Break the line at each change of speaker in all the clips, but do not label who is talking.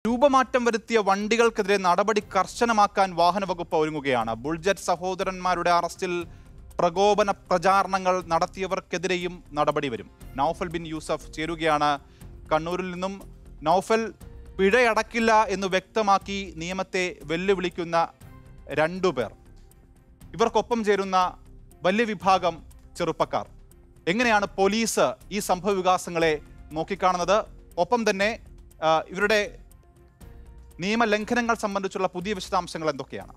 രൂപമാറ്റം വരുത്തിയ വണ്ടികൾക്കെതിരെ നടപടി കർശനമാക്കാൻ വാഹന വകുപ്പ് ഒരുങ്ങുകയാണ് ബുൾജറ്റ് സഹോദരന്മാരുടെ അറസ്റ്റിൽ പ്രകോപന പ്രചാരണങ്ങൾ നടത്തിയവർക്കെതിരെയും നടപടി വരും നൌഫൽ ബിൻ യൂസഫ് ചേരുകയാണ് കണ്ണൂരിൽ നിന്നും നൌഫൽ പിഴയടക്കില്ല എന്ന് വ്യക്തമാക്കി നിയമത്തെ വെല്ലുവിളിക്കുന്ന രണ്ടുപേർ ഇവർക്കൊപ്പം ചേരുന്ന വലിയ വിഭാഗം ചെറുപ്പക്കാർ എങ്ങനെയാണ് പോലീസ് ഈ സംഭവ വികാസങ്ങളെ നോക്കിക്കാണുന്നത് ഒപ്പം തന്നെ ആ, ഇവരുടെ നിയമലംഘനങ്ങൾ സംബന്ധിച്ചുള്ള പുതിയ വിശദാംശങ്ങൾ എന്തൊക്കെയാണ്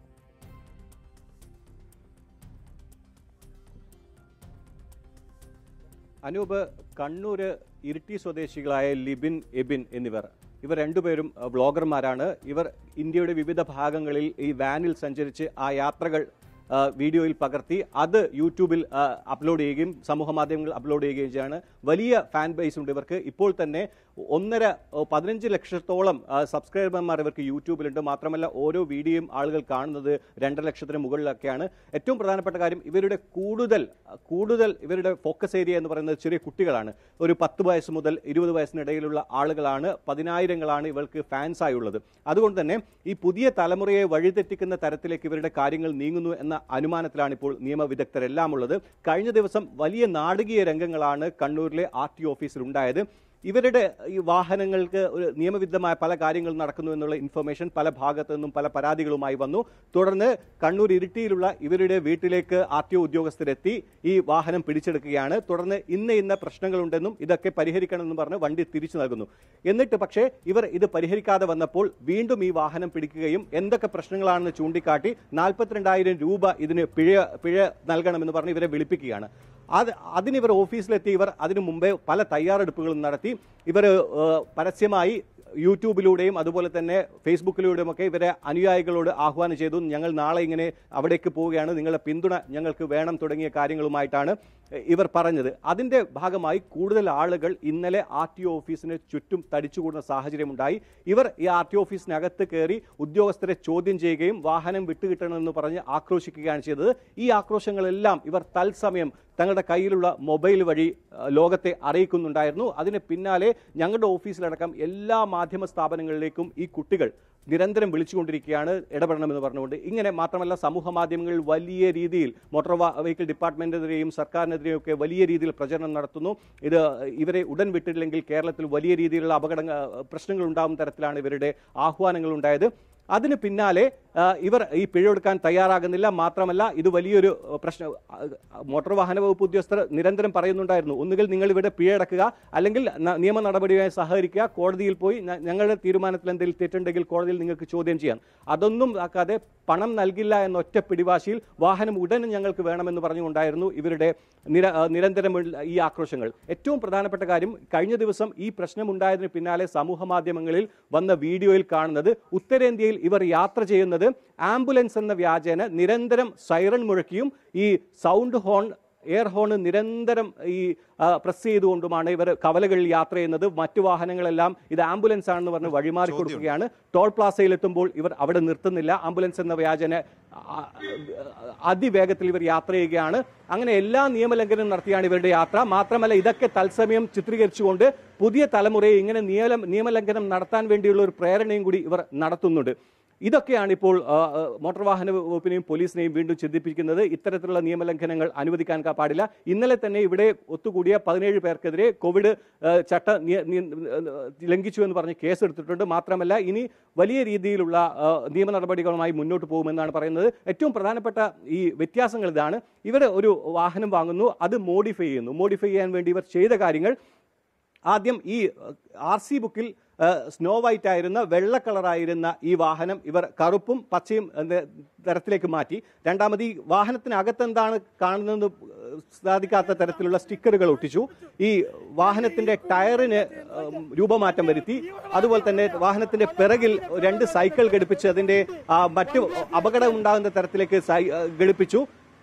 അനൂപ് കണ്ണൂർ ഇരിട്ടി സ്വദേശികളായ ലിബിൻ എബിൻ എന്നിവർ ഇവർ രണ്ടുപേരും അഹ്, വ്ളോഗർമാരാണ് ഇവർ ഇന്ത്യയുടെ വിവിധ ഭാഗങ്ങളിൽ ഈ വാനിൽ സഞ്ചരിച്ച് ആ യാത്രകൾ ആ, വീഡിയോയിൽ പകർത്തി അത് യൂട്യൂബിൽ ആ, അപ്ലോഡ് ചെയ്യുകയും സമൂഹ മാധ്യമങ്ങളിൽ അപ്ലോഡ് ചെയ്യുകയും ചെയ്യാണ് വലിയ ഫാൻ ബേസ് ഉണ്ട് ഇവർക്ക് ഇപ്പോൾ തന്നെ ഒന്നര ഓ, പതിനഞ്ച് ലക്ഷത്തോളം ആ, സബ്സ്ക്രൈബർമാർ ഇവർക്ക് യൂട്യൂബിലുണ്ട് മാത്രമല്ല ഓരോ വീഡിയോയും ആളുകൾ കാണുന്നത് രണ്ടര ലക്ഷത്തിന് മുകളിലൊക്കെയാണ് ഏറ്റവും പ്രധാനപ്പെട്ട കാര്യം ഇവരുടെ കൂടുതൽ കൂടുതൽ ഇവരുടെ ഫോക്കസ് ഏരിയ എന്ന് പറയുന്നത് ചെറിയ കുട്ടികളാണ് ഒരു പത്ത് വയസ്സ് മുതൽ ഇരുപത് വയസ്സിനിടയിലുള്ള ആളുകളാണ് പതിനായിരങ്ങളാണ് ഇവർക്ക് ഫാൻസ് ആയുള്ളത് അതുകൊണ്ട് തന്നെ ഈ പുതിയ തലമുറയെ വഴിതെറ്റിക്കുന്ന തരത്തിലേക്ക് ഇവരുടെ കാര്യങ്ങൾ നീങ്ങുന്നു എന്ന അനുമാനത്തിലാണ് ഇപ്പോൾ നിയമവിദഗ്ധരെല്ലാം ഉള്ളത് കഴിഞ്ഞ ദിവസം വലിയ നാടകീയ രംഗങ്ങളാണ് കണ്ണൂരിലെ ആർ ടി ഓഫീസിൽ ഉണ്ടായത് ഇവരുടെ ഈ വാഹനങ്ങൾക്ക് ഒരു നിയമവിരുദ്ധമായ പല കാര്യങ്ങൾ നടക്കുന്നു എന്നുള്ള ഇൻഫർമേഷൻ പല ഭാഗത്തു നിന്നും പല പരാതികളുമായി വന്നു തുടർന്ന് കണ്ണൂർ ഇരിട്ടിയിലുള്ള ഇവരുടെ വീട്ടിലേക്ക് ആർ ടി ഒ ഉദ്യോഗസ്ഥരെത്തി ഈ വാഹനം പിടിച്ചെടുക്കുകയാണ് തുടർന്ന് ഇന്ന ഇന്ന പ്രശ്നങ്ങളുണ്ടെന്നും ഇതൊക്കെ പരിഹരിക്കണമെന്നും പറഞ്ഞ് വണ്ടി തിരിച്ചു നൽകുന്നു എന്നിട്ട് പക്ഷേ ഇവർ ഇത് പരിഹരിക്കാതെ വന്നപ്പോൾ വീണ്ടും ഈ വാഹനം പിടിക്കുകയും എന്തൊക്കെ പ്രശ്നങ്ങളാണെന്ന് ചൂണ്ടിക്കാട്ടി നാൽപ്പത്തിരണ്ടായിരം രൂപ ഇതിന് പിഴ പിഴ നൽകണമെന്ന് പറഞ്ഞ് ഇവരെ വിളിപ്പിക്കുകയാണ് അത് അതിനിവർ ഓഫീസിലെത്തി ഇവർ അതിനു മുമ്പേ പല തയ്യാറെടുപ്പുകളും നടത്തി ഇവർ പരസ്യമായി യൂട്യൂബിലൂടെയും അതുപോലെ തന്നെ ഫേസ്ബുക്കിലൂടെയും ഒക്കെ ഇവരെ അനുയായികളോട് ആഹ്വാനം ചെയ്തു ഞങ്ങൾ നാളെ ഇങ്ങനെ അവിടേക്ക് പോവുകയാണ് നിങ്ങളുടെ പിന്തുണ ഞങ്ങൾക്ക് വേണം തുടങ്ങിയ കാര്യങ്ങളുമായിട്ടാണ് ഇവർ പറഞ്ഞത് അതിന്റെ ഭാഗമായി കൂടുതൽ ആളുകൾ ഇന്നലെ ആർ ടി ഒ ഓഫീസിന് ചുറ്റും തടിച്ചുകൂടുന്ന സാഹചര്യമുണ്ടായി ഇവർ ഈ ആർ ടി ഒഫീസിനകത്ത് കയറി ഉദ്യോഗസ്ഥരെ ചോദ്യം ചെയ്യുകയും വാഹനം വിട്ടുകിട്ടണമെന്ന് പറഞ്ഞ് ആക്രോശിക്കുകയാണ് ചെയ്തത് ഈ ആക്രോശങ്ങളെല്ലാം ഇവർ തത്സമയം തങ്ങളുടെ കയ്യിലുള്ള മൊബൈൽ വഴി ആ, ലോകത്തെ അറിയിക്കുന്നുണ്ടായിരുന്നു അതിന് പിന്നാലെ ഞങ്ങളുടെ ഓഫീസിലടക്കം എല്ലാ മാധ്യമ സ്ഥാപനങ്ങളിലേക്കും ഈ കുട്ടികൾ നിരന്തരം വിളിച്ചുകൊണ്ടിരിക്കുകയാണ് ഇടപെടണമെന്ന് പറഞ്ഞുകൊണ്ട് ഇങ്ങനെ മാത്രമല്ല സമൂഹ മാധ്യമങ്ങളിൽ വലിയ രീതിയിൽ മോട്ടോർ വാ- വെഹിക്കിൾ ഡിപ്പാർട്ട്മെന്റിനെതിരെയും സർക്കാരിനെതിരെയും ഒക്കെ വലിയ രീതിയിൽ പ്രചരണം നടത്തുന്നു ഇത് ഇവരെ ഉടൻ വിട്ടിട്ടില്ലെങ്കിൽ കേരളത്തിൽ വലിയ രീതിയിലുള്ള അപകട പ്രശ്നങ്ങൾ ഉണ്ടാകുന്ന തരത്തിലാണ് ഇവരുടെ ആഹ്വാനങ്ങൾ ഉണ്ടായത് അതിന് പിന്നാലെ ആ, ഇവർ ഈ പിഴയെടുക്കാൻ തയ്യാറാകുന്നില്ല മാത്രമല്ല ഇത് വലിയൊരു ആ, പ്രശ്നം ആ, മോട്ടോർ വാഹന വകുപ്പ് ഉദ്യോഗസ്ഥർ നിരന്തരം പറയുന്നുണ്ടായിരുന്നു ഒന്നുകിൽ നിങ്ങൾ ഇവിടെ പിഴയടക്കുക അല്ലെങ്കിൽ ന- നിയമ നടപടിയുമായി സഹകരിക്കുക കോടതിയിൽ പോയി ഞ- ഞങ്ങളുടെ തീരുമാനത്തിൽ എന്തെങ്കിലും തെറ്റുണ്ടെങ്കിൽ കോടതിയിൽ നിങ്ങൾക്ക് ചോദ്യം ചെയ്യാം അതൊന്നും ആക്കാതെ പണം നൽകില്ല എന്ന ഒറ്റ പിടിവാശിയിൽ വാഹനം ഉടൻ ഞങ്ങൾക്ക് വേണമെന്ന് പറഞ്ഞുകൊണ്ടായിരുന്നു ഇവരുടെ നിര ആ, നിരന്തരമുള്ള ഈ ആക്രോശങ്ങൾ ഏറ്റവും പ്രധാനപ്പെട്ട കാര്യം കഴിഞ്ഞ ദിവസം ഈ പ്രശ്നമുണ്ടായതിന് പിന്നാലെ സമൂഹ മാധ്യമങ്ങളിൽ വന്ന വീഡിയോയിൽ കാണുന്നത് ഉത്തരേന്ത്യയിൽ ഇവർ യാത്ര ചെയ്യുന്നത് ആംബുലൻസ് എന്ന വ്യാജേന നിരന്തരം സൈറൺ മുഴക്കിയും ഈ സൗണ്ട് ഹോൺ എയർ ഹോൺ നിരന്തരം ഈ ആ, പ്രസ് ചെയ്തുകൊണ്ടുമാണ് ഇവർ കവലകളിൽ യാത്ര ചെയ്യുന്നത് മറ്റു വാഹനങ്ങളെല്ലാം ഇത് ആംബുലൻസ് ആണെന്ന് പറഞ്ഞ് വഴിമാറി കൊടുക്കുകയാണ് ടോൾ പ്ലാസയിൽ എത്തുമ്പോൾ ഇവർ അവിടെ നിർത്തുന്നില്ല ആംബുലൻസ് എന്ന വ്യാജന ആ, അതിവേഗത്തിൽ ഇവർ യാത്ര ചെയ്യുകയാണ് അങ്ങനെ എല്ലാ നിയമലംഘനവും നടത്തിയാണ് ഇവരുടെ യാത്ര മാത്രമല്ല ഇതൊക്കെ തത്സമയം ചിത്രീകരിച്ചുകൊണ്ട് പുതിയ തലമുറയെ ഇങ്ങനെ നിയമ നിയമലംഘനം നടത്താൻ വേണ്ടിയുള്ള ഒരു പ്രേരണയും കൂടി ഇവർ നടത്തുന്നുണ്ട് ഇതൊക്കെയാണ് ഇപ്പോൾ ആ, ആ, മോട്ടോർ വാഹന വകുപ്പിനെയും പോലീസിനെയും വീണ്ടും ചിന്തിപ്പിക്കുന്നത് ഇത്തരത്തിലുള്ള നിയമലംഘനങ്ങൾ അനുവദിക്കാൻ ക- പാടില്ല ഇന്നലെ തന്നെ ഇവിടെ ഒത്തുകൂടിയ പതിനേഴ് പേർക്കെതിരെ കോവിഡ് ആ, ചട്ട നിയ- നിയ- ലംഘിച്ചു എന്ന് പറഞ്ഞ് കേസെടുത്തിട്ടുണ്ട് മാത്രമല്ല ഇനി വലിയ രീതിയിലുള്ള ആ, നിയമ നടപടികളുമായി മുന്നോട്ട് പോകുമെന്നാണ് പറയുന്നത് ഏറ്റവും പ്രധാനപ്പെട്ട ഈ വ്യത്യാസങ്ങൾ ഇതാണ് ഇവർ ഒരു വാഹനം വാങ്ങുന്നു അത് മോഡിഫൈ ചെയ്യുന്നു മോഡിഫൈ ചെയ്യാൻ വേണ്ടി ഇവർ ചെയ്ത കാര്യങ്ങൾ ആദ്യം ഈ ആർ സി ബുക്കിൽ സ്നോ വൈറ്റ് ആയിരുന്ന വെള്ള കളറായിരുന്ന ഈ വാഹനം ഇവർ കറുപ്പും പച്ചയും എന്ന തരത്തിലേക്ക് മാറ്റി രണ്ടാമത് ഈ വാഹനത്തിനകത്ത് എന്താണ് കാണുന്നതെന്ന് സാധിക്കാത്ത തരത്തിലുള്ള സ്റ്റിക്കറുകൾ ഒട്ടിച്ചു ഈ വാഹനത്തിന്റെ ടയറിന് ഉം, രൂപമാറ്റം വരുത്തി അതുപോലെ തന്നെ വാഹനത്തിന്റെ പിറകിൽ രണ്ട് സൈക്കിൾ ഘടിപ്പിച്ച് അതിന്റെ ആ, മറ്റ് അപകടം ഉണ്ടാകുന്ന തരത്തിലേക്ക് സൈ- ആ, ഘടിപ്പിച്ചു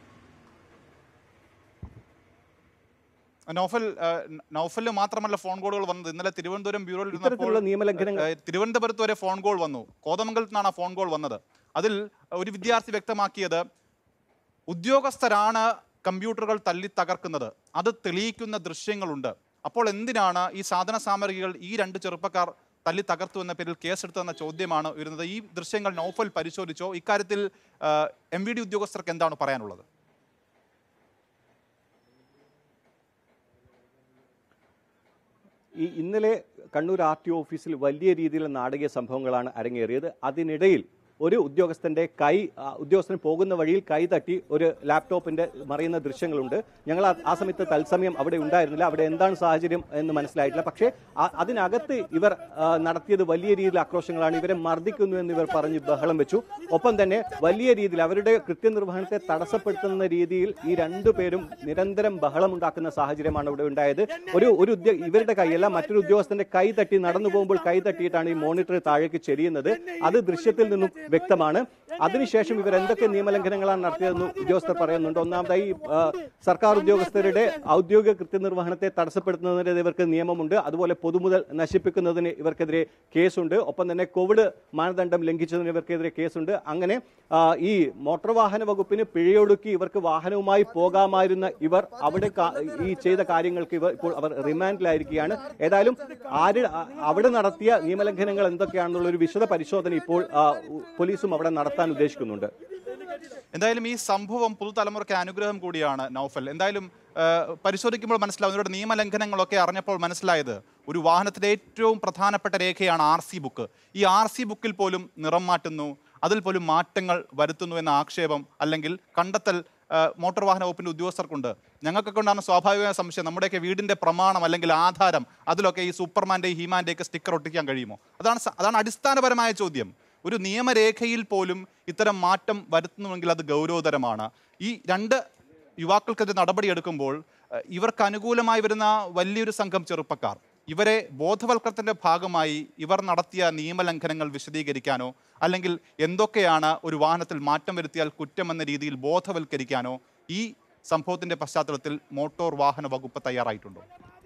നൗഫൽ ആ, നൗഫലിന് മാത്രമല്ല ഫോൺ കോളുകൾ വന്നത് ഇന്നലെ തിരുവനന്തപുരം ബ്യൂറോയിൽ
ഇത്തരത്തിലുള്ള
ഇരുന്നപ്പോൾ
നിയമലംഘനങ്ങൾ
ഏഹ്, തിരുവനന്തപുരത്ത് വരെ ഫോൺ കോൾ വന്നു കോതമംഗലത്ത് നിന്നാണ് ആ ഫോൺ കോൾ വന്നത് അതിൽ ഒരു വിദ്യാർത്ഥി വ്യക്തമാക്കിയത് ഉദ്യോഗസ്ഥരാണ് കമ്പ്യൂട്ടറുകൾ തല്ലി തകർക്കുന്നത് അത് തെളിയിക്കുന്ന ദൃശ്യങ്ങളുണ്ട് അപ്പോൾ എന്തിനാണ് ഈ സാധന സാമഗ്രികൾ ഈ രണ്ട് ചെറുപ്പക്കാർ തല്ലി തകർത്തു എന്ന പേരിൽ കേസെടുത്തു എന്ന ചോദ്യമാണ് വരുന്നത് ഈ ദൃശ്യങ്ങൾ നൗഫൽ പരിശോധിച്ചോ ഇക്കാര്യത്തിൽ എം വി ഡി ഉദ്യോഗസ്ഥർക്ക് എന്താണ് പറയാനുള്ളത്
ഈ ഇന്നലെ കണ്ണൂർ ആർ ടി ഓഫീസിൽ വലിയ രീതിയിലുള്ള നാടകീയ സംഭവങ്ങളാണ് അരങ്ങേറിയത് അതിനിടയിൽ ഒരു ഉദ്യോഗസ്ഥന്റെ കൈ ആ, ഉദ്യോഗസ്ഥൻ പോകുന്ന വഴിയിൽ കൈ തട്ടി ഒരു ലാപ്ടോപ്പിന്റെ മറിയുന്ന ദൃശ്യങ്ങളുണ്ട് ഞങ്ങൾ ആ- ആ സമയത്ത് തത്സമയം അവിടെ ഉണ്ടായിരുന്നില്ല അവിടെ എന്താണ് സാഹചര്യം എന്ന് മനസ്സിലായിട്ടില്ല പക്ഷേ ആ- അതിനകത്ത് ഇവർ ആ, നടത്തിയത് വലിയ രീതിയിൽ ആക്രോശങ്ങളാണ് ഇവരെ മർദ്ദിക്കുന്നു എന്ന് ഇവർ പറഞ്ഞ് ബഹളം വെച്ചു ഒപ്പം തന്നെ വലിയ രീതിയിൽ അവരുടെ കൃത്യനിർവഹണത്തെ തടസ്സപ്പെടുത്തുന്ന രീതിയിൽ ഈ രണ്ടു പേരും നിരന്തരം ബഹളം ഉണ്ടാക്കുന്ന സാഹചര്യമാണ് ഇവിടെ ഉണ്ടായത് ഒരു ഒരു ഉദ്യോ ഇവരുടെ കൈയല്ല മറ്റൊരു ഉദ്യോഗസ്ഥന്റെ കൈ തട്ടി നടന്നു പോകുമ്പോൾ കൈ തട്ടിയിട്ടാണ് ഈ മോണിറ്റർ താഴേക്ക് ചെരിയുന്നത് അത് ദൃശ്യത്തിൽ നിന്നും വ്യക്തമാണ് അതിനുശേഷം ഇവർ എന്തൊക്കെ നിയമലംഘനങ്ങളാണ് നടത്തിയതെന്ന് ഉദ്യോഗസ്ഥർ പറയുന്നുണ്ട് ഒന്നാമതായി ആ, സർക്കാർ ഉദ്യോഗസ്ഥരുടെ ഔദ്യോഗിക കൃത്യനിർവഹണത്തെ തടസ്സപ്പെടുത്തുന്നതിന് ഇവർക്ക് നിയമമുണ്ട് അതുപോലെ പൊതുമുതൽ നശിപ്പിക്കുന്നതിന് ഇവർക്കെതിരെ കേസുണ്ട് ഒപ്പം തന്നെ കോവിഡ് മാനദണ്ഡം ലംഘിച്ചതിന് ഇവർക്കെതിരെ കേസുണ്ട് അങ്ങനെ ആ, ഈ മോട്ടോർ വാഹന വകുപ്പിന് പിഴയൊടുക്കി ഇവർക്ക് വാഹനവുമായി പോകാമായിരുന്ന ഇവർ അവിടെ കാ- ഈ ചെയ്ത കാര്യങ്ങൾക്ക് ഇവർ ഇപ്പോൾ അവർ റിമാൻഡിലായിരിക്കുകയാണ് ഏതായാലും ആര് ആ- അവിടെ നടത്തിയ നിയമലംഘനങ്ങൾ എന്തൊക്കെയാണെന്നുള്ള ഒരു വിശദ പരിശോധന ഇപ്പോൾ ആ, ഉ- പോലീസും അവിടെ നടത്താൻ ഉദ്ദേശിക്കുന്നുണ്ട്
എന്തായാലും ഈ സംഭവം പുതുതലമുറയ്ക്ക് അനുഗ്രഹം കൂടിയാണ് നൗഫൽ എന്തായാലും ആ, പരിശോധിക്കുമ്പോൾ മനസ്സിലാവും ഇവരുടെ നിയമലംഘനങ്ങളൊക്കെ അറിഞ്ഞപ്പോൾ മനസ്സിലായത് ഒരു വാഹനത്തിലെ ഏറ്റവും പ്രധാനപ്പെട്ട രേഖയാണ് ആർ സി ബുക്ക് ഈ ആർ സി ബുക്കിൽ പോലും നിറം മാറ്റുന്നു അതിൽ പോലും മാറ്റങ്ങൾ വരുത്തുന്നു എന്ന ആക്ഷേപം അല്ലെങ്കിൽ കണ്ടെത്തൽ ആ, മോട്ടോർ വാഹന വകുപ്പിന്റെ ഉദ്യോഗസ്ഥർക്കുണ്ട് ഞങ്ങൾക്കൊക്കെ ഉണ്ടാകുന്ന സ്വാഭാവിക സംശയം നമ്മുടെയൊക്കെ വീടിന്റെ പ്രമാണം അല്ലെങ്കിൽ ആധാരം അതിലൊക്കെ ഈ സൂപ്പർമാന്റെ ഹീമാന്റെ ഒക്കെ സ്റ്റിക്കർ ഒട്ടിക്കാൻ കഴിയുമോ അതാണ് സ- അതാണ് അടിസ്ഥാനപരമായ ചോദ്യം ഒരു നിയമരേഖയിൽ പോലും ഇത്തരം മാറ്റം വരുത്തുന്നുവെങ്കിൽ അത് ഗൗരവതരമാണ് ഈ രണ്ട് യുവാക്കൾക്കെതിരെ നടപടിയെടുക്കുമ്പോൾ ഏഹ്, ഇവർക്ക് അനുകൂലമായി വരുന്ന വലിയൊരു സംഘം ചെറുപ്പക്കാർ ഇവരെ ബോധവൽക്കരണത്തിന്റെ ഭാഗമായി ഇവർ നടത്തിയ നിയമലംഘനങ്ങൾ വിശദീകരിക്കാനോ അല്ലെങ്കിൽ എന്തൊക്കെയാണ് ഒരു വാഹനത്തിൽ മാറ്റം വരുത്തിയാൽ കുറ്റമെന്ന രീതിയിൽ ബോധവൽക്കരിക്കാനോ ഈ സംഭവത്തിന്റെ പശ്ചാത്തലത്തിൽ മോട്ടോർ വാഹന വകുപ്പ് തയ്യാറായിട്ടുണ്ടോ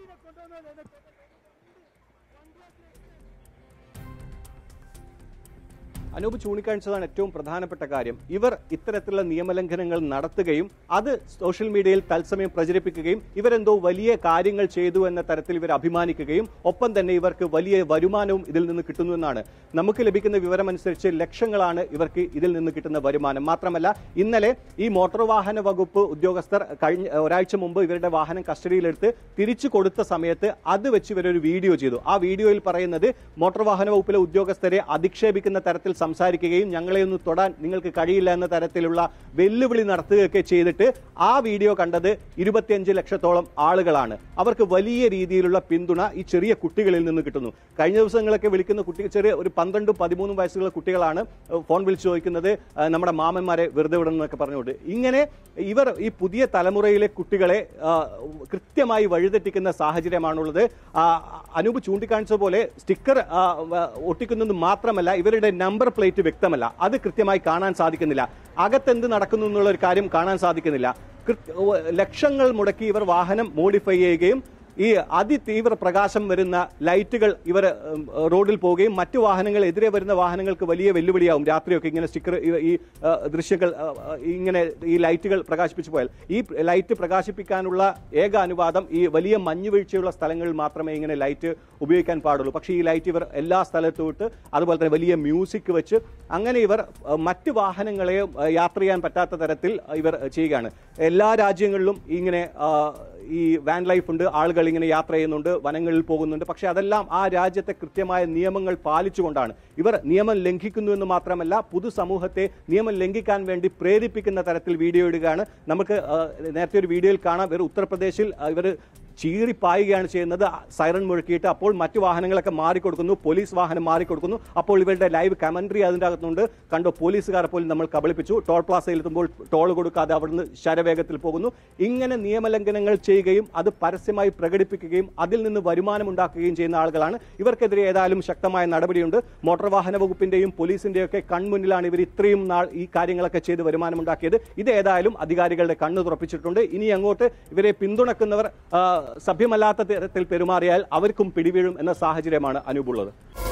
അനൂപ് ചൂണ്ടിക്കാണിച്ചതാണ് ഏറ്റവും പ്രധാനപ്പെട്ട കാര്യം ഇവർ ഇത്തരത്തിലുള്ള നിയമലംഘനങ്ങൾ നടത്തുകയും അത് സോഷ്യൽ മീഡിയയിൽ തത്സമയം പ്രചരിപ്പിക്കുകയും ഇവരെന്തോ വലിയ കാര്യങ്ങൾ ചെയ്തു എന്ന തരത്തിൽ ഇവർ അഭിമാനിക്കുകയും ഒപ്പം തന്നെ ഇവർക്ക് വലിയ വരുമാനവും ഇതിൽ നിന്ന് കിട്ടുന്നു എന്നാണ് നമുക്ക് ലഭിക്കുന്ന വിവരമനുസരിച്ച് ലക്ഷങ്ങളാണ് ഇവർക്ക് ഇതിൽ നിന്ന് കിട്ടുന്ന വരുമാനം മാത്രമല്ല ഇന്നലെ ഈ മോട്ടോർ വാഹന വകുപ്പ് ഉദ്യോഗസ്ഥർ കഴിഞ്ഞ ഒരാഴ്ച മുമ്പ് ഇവരുടെ വാഹനം കസ്റ്റഡിയിലെടുത്ത് തിരിച്ചു കൊടുത്ത സമയത്ത് അത് വെച്ച് ഇവരൊരു വീഡിയോ ചെയ്തു ആ വീഡിയോയിൽ പറയുന്നത് മോട്ടോർ വാഹന വകുപ്പിലെ ഉദ്യോഗസ്ഥരെ അധിക്ഷേപിക്കുന്ന തരത്തിൽ സംസാരിക്കുകയും ഞങ്ങളെ ഒന്ന് തൊടാൻ നിങ്ങൾക്ക് കഴിയില്ല എന്ന തരത്തിലുള്ള വെല്ലുവിളി നടത്തുകയൊക്കെ ചെയ്തിട്ട് ആ വീഡിയോ കണ്ടത് ഇരുപത്തിയഞ്ച് ലക്ഷത്തോളം ആളുകളാണ് അവർക്ക് വലിയ രീതിയിലുള്ള പിന്തുണ ഈ ചെറിയ കുട്ടികളിൽ നിന്ന് കിട്ടുന്നു കഴിഞ്ഞ ദിവസങ്ങളൊക്കെ വിളിക്കുന്ന കുട്ടി ചെറിയ ഒരു പന്ത്രണ്ടും പതിമൂന്നും വയസ്സുള്ള കുട്ടികളാണ് ഏഹ്, ഫോൺ വിളിച്ച് ചോദിക്കുന്നത് ഏഹ്, നമ്മുടെ മാമന്മാരെ വെറുതെ വിടണം എന്നൊക്കെ പറഞ്ഞുകൊണ്ട് ഇങ്ങനെ ഇവർ ഈ പുതിയ തലമുറയിലെ കുട്ടികളെ ആ, കൃത്യമായി വഴിതെറ്റിക്കുന്ന സാഹചര്യമാണുള്ളത് ആ, അനൂപ് ചൂണ്ടിക്കാണിച്ച പോലെ സ്റ്റിക്കർ ആ, വ- ഒട്ടിക്കുന്നത് മാത്രമല്ല ഇവരുടെ നമ്പർ പ്ലേറ്റ് വ്യക്തമല്ല അത് കൃത്യമായി കാണാൻ സാധിക്കുന്നില്ല അകത്തെന്ത് നടക്കുന്നു എന്നുള്ള ഒരു കാര്യം കാണാൻ സാധിക്കുന്നില്ല കൃത്യ- ഓ, ലക്ഷങ്ങൾ മുടക്കി ഇവർ വാഹനം മോഡിഫൈ ചെയ്യുകയും ഈ അതിതീവ്ര പ്രകാശം വരുന്ന ലൈറ്റുകൾ ഇവർ ഉം, റോഡിൽ പോവുകയും മറ്റു വാഹനങ്ങൾ എതിരെ വരുന്ന വാഹനങ്ങൾക്ക് വലിയ വെല്ലുവിളിയാവും രാത്രിയൊക്കെ ഇങ്ങനെ സ്റ്റിക്കർ ഈ ആ, ദൃശ്യങ്ങൾ ആ, ആ, ഇങ്ങനെ ഈ ലൈറ്റുകൾ പ്രകാശിപ്പിച്ചു പോയാൽ ഈ ലൈറ്റ് പ്രകാശിപ്പിക്കാനുള്ള ഏക അനുവാദം ഈ വലിയ മഞ്ഞുവീഴ്ചയുള്ള സ്ഥലങ്ങളിൽ മാത്രമേ ഇങ്ങനെ ലൈറ്റ് ഉപയോഗിക്കാൻ പാടുള്ളൂ പക്ഷേ ഈ ലൈറ്റ് ഇവർ എല്ലാ സ്ഥലത്തും ഇട്ട് അതുപോലെ തന്നെ വലിയ മ്യൂസിക് വെച്ച് അങ്ങനെ ഇവർ ആ, മറ്റ് വാഹനങ്ങളെയും ആ, യാത്ര ചെയ്യാൻ പറ്റാത്ത തരത്തിൽ ഇവർ ചെയ്യുകയാണ് എല്ലാ രാജ്യങ്ങളിലും ഇങ്ങനെ ആ, ഈ വാൻ ലൈഫ് ഉണ്ട് ആളുകൾ ഇങ്ങനെ യാത്ര ചെയ്യുന്നുണ്ട് വനങ്ങളിൽ പോകുന്നുണ്ട് പക്ഷെ അതെല്ലാം ആ രാജ്യത്തെ കൃത്യമായ നിയമങ്ങൾ പാലിച്ചുകൊണ്ടാണ് ഇവർ നിയമം ലംഘിക്കുന്നു എന്ന് മാത്രമല്ല പൊതുസമൂഹത്തെ നിയമം ലംഘിക്കാൻ വേണ്ടി പ്രേരിപ്പിക്കുന്ന തരത്തിൽ വീഡിയോ ഇടുകയാണ് നമുക്ക് ആ, നേരത്തെ ഒരു വീഡിയോയിൽ കാണാം ഇവർ ഉത്തർപ്രദേശിൽ ഇവർ ചീറിപ്പായുകയാണ് ചെയ്യുന്നത് സൈറൺ മുഴക്കിയിട്ട് അപ്പോൾ മറ്റു വാഹനങ്ങളൊക്കെ മാറിക്കൊടുക്കുന്നു പോലീസ് വാഹനം മാറിക്കൊടുക്കുന്നു അപ്പോൾ ഇവരുടെ ലൈവ് കമന്ററി അതിൻ്റെ അകത്തുണ്ട് കണ്ടോ പോലീസുകാരെ പോലും നമ്മൾ കബളിപ്പിച്ചു ടോൾ പ്ലാസയിൽ എത്തുമ്പോൾ ടോൾ കൊടുക്കാതെ അവിടുന്ന് ശരവേഗത്തിൽ പോകുന്നു ഇങ്ങനെ നിയമലംഘനങ്ങൾ ചെയ്യുകയും അത് പരസ്യമായി പ്രകടിപ്പിക്കുകയും അതിൽ നിന്ന് വരുമാനം ഉണ്ടാക്കുകയും ചെയ്യുന്ന ആളുകളാണ് ഇവർക്കെതിരെ ഏതായാലും ശക്തമായ നടപടിയുണ്ട് മോട്ടോർ വാഹന വകുപ്പിന്റെയും പോലീസിന്റെയും ഒക്കെ കൺമുന്നിലാണ് ഇവർ ഇത്രയും നാൾ ഈ കാര്യങ്ങളൊക്കെ ചെയ്ത് വരുമാനമുണ്ടാക്കിയത് ഇത് ഏതായാലും അധികാരികളുടെ കണ്ണു തുറപ്പിച്ചിട്ടുണ്ട് ഇനി അങ്ങോട്ട് ഇവരെ പിന്തുണക്കുന്നവർ ആ, സഭ്യമല്ലാത്ത തരത്തിൽ പെരുമാറിയാൽ അവർക്കും പിടിവീഴും എന്ന സാഹചര്യമാണ് അനുപുള്ളത്